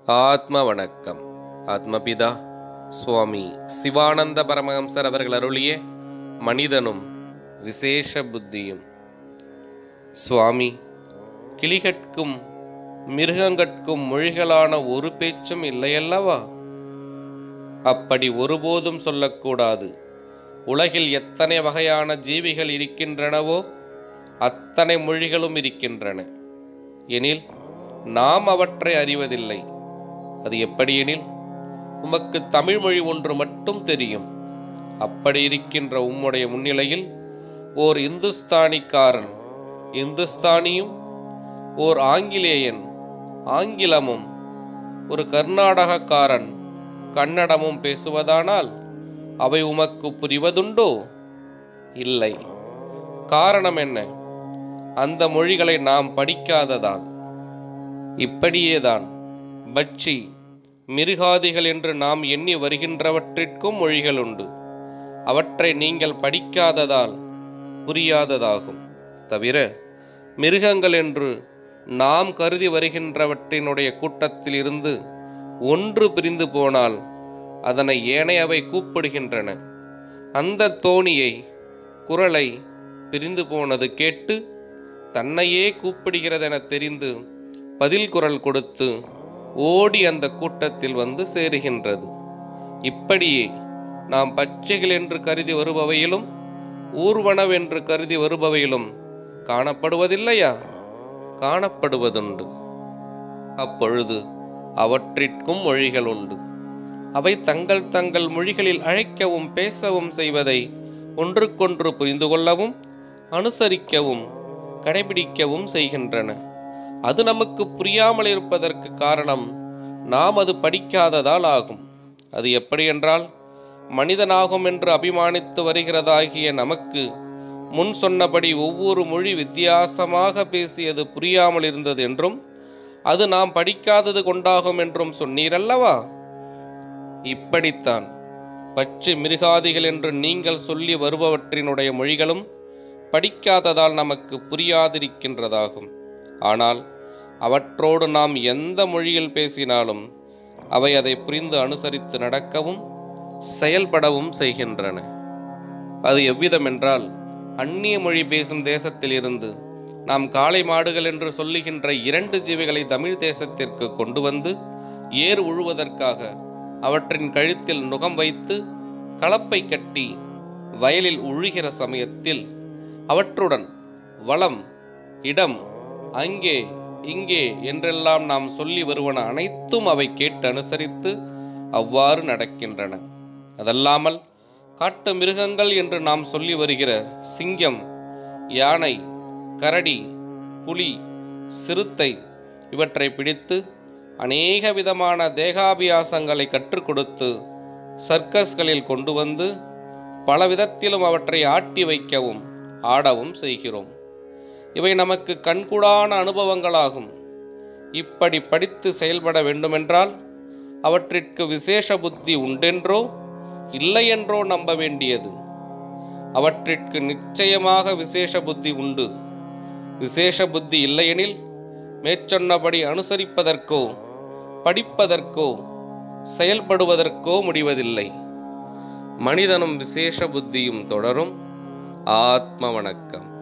ஆத்ம வணக்கம் ஆத்மபிதா சுவாமி சிவானந்த பரமஹம்சர் அவர்கள் அருளிய மனிதனும் விசேஷ புத்தியும் சுவாமி கிளிகட்கும் மிருகங்கட்கும் மொழிகளான ஒரு பேச்சும் இல்லையல்லவா அப்படி ஒருபோதும் சொல்லக்கூடாது உலகில் எத்தனை வகையான ஜீவிகள் இருக்கின்றனவோ அத்தனை மொழிகளும் இருக்கின்றன எனில் நாம் அவற்றை அறிவதில்லை அது எப்படியெனில் உமக்கு தமிழ் மொழி ஒன்று மட்டும் தெரியும் அப்படி இருக்கின்ற உம்முடைய முன்னிலையில் ஓர் இந்துஸ்தானிக்காரன் இந்துஸ்தானியும் ஓர் ஆங்கிலேயன் ஆங்கிலமும் ஒரு கர்நாடகக்காரன் கன்னடமும் பேசுவதானால் அவை உமக்கு புரிவதுண்டோ இல்லை காரணம் என்ன அந்த மொழிகளை நாம் படிக்காததால் இப்படியேதான் பட்சி மிருகாதிகள் என்று நாம் எண்ணி வருகின்றவற்றிற்கும் மொழிகள் உண்டு அவற்றை நீங்கள் படிக்காததால் புரியாததாகும் தவிர மிருகங்கள் என்று நாம் கருதி வருகின்றவற்றினுடைய கூட்டத்தில் இருந்து ஒன்று பிரிந்து போனால் அதனை ஏனையவை கூப்பிடுகின்றன அந்த தோணியை குரலை பிரிந்து போனது கேட்டு தன்னையே கூப்பிடுகிறதென தெரிந்து பதில் குரல் கொடுத்து ஓடி அந்த கூட்டத்தில் வந்து சேருகின்றது இப்படியே நாம் பச்சைகள் என்று கருதி வருபவையிலும் ஊர்வனவென்று கருதி வருபவையிலும் காணப்படுவதில்லையா காணப்படுவதுண்டு அப்பொழுது அவற்றிற்கும் மொழிகள் உண்டு அவை தங்கள் தங்கள் மொழிகளில் அழைக்கவும் பேசவும் செய்வதை ஒன்றுக்கொன்று புரிந்து கொள்ளவும் அனுசரிக்கவும் கடைபிடிக்கவும் செய்கின்றன அது நமக்கு புரியாமல் இருப்பதற்கு காரணம் நாம் அது படிக்காததால் ஆகும் அது எப்படி என்றால் மனிதனாகும் என்று அபிமானித்து வருகிறதாகிய நமக்கு முன் சொன்னபடி ஒவ்வொரு மொழி வித்தியாசமாக பேசியது புரியாமல் இருந்தது என்றும் அது நாம் படிக்காதது கொண்டாகும் என்றும் சொன்னீரல்லவா இப்படித்தான் பச்சை மிருகாதிகள் என்று நீங்கள் சொல்லி வருபவற்றினுடைய மொழிகளும் படிக்காததால் நமக்கு புரியாதிருக்கின்றதாகும் ஆனால் அவற்றோடு நாம் எந்த மொழியில் பேசினாலும் அவை அதை புரிந்து அனுசரித்து நடக்கவும் செயல்படவும் செய்கின்றன அது எவ்விதம் என்றால் அந்நிய மொழி பேசும் தேசத்திலிருந்து நாம் காளை மாடுகள் என்று சொல்லுகின்ற இரண்டு ஜீவிகளை தமிழ் தேசத்திற்கு கொண்டு வந்து ஏர் உழுவதற்காக அவற்றின் கழுத்தில் நுகம் வைத்து கலப்பை கட்டி வயலில் உழுகிற சமயத்தில் அவற்றுடன் வளம் இடம் அங்கே இங்கே என்றெல்லாம் நாம் சொல்லி வருவன அனைத்தும் அவை கேட்டு அனுசரித்து அவ்வாறு நடக்கின்றன அதல்லாமல் காட்டு மிருகங்கள் என்று நாம் சொல்லி வருகிற சிங்கம் யானை கரடி புலி சிறுத்தை இவற்றை பிடித்து அநேக விதமான தேகாபியாசங்களை கற்றுக் கொடுத்து சர்க்கஸ்களில் கொண்டு வந்து பல விதத்திலும் அவற்றை ஆட்டி வைக்கவும் ஆடவும் செய்கிறோம் இவை நமக்கு கண்கூடான அனுபவங்களாகும் இப்படி படித்து செயல்பட வேண்டுமென்றால் அவற்றிற்கு விசேஷ புத்தி உண்டென்றோ இல்லையென்றோ நம்ப வேண்டியது அவற்றிற்கு நிச்சயமாக விசேஷ புத்தி உண்டு விசேஷ புத்தி இல்லையெனில் மேற்சொன்னபடி அனுசரிப்பதற்கோ படிப்பதற்கோ செயல்படுவதற்கோ முடிவதில்லை மனிதனும் விசேஷ புத்தியும் தொடரும் ஆத்ம வணக்கம்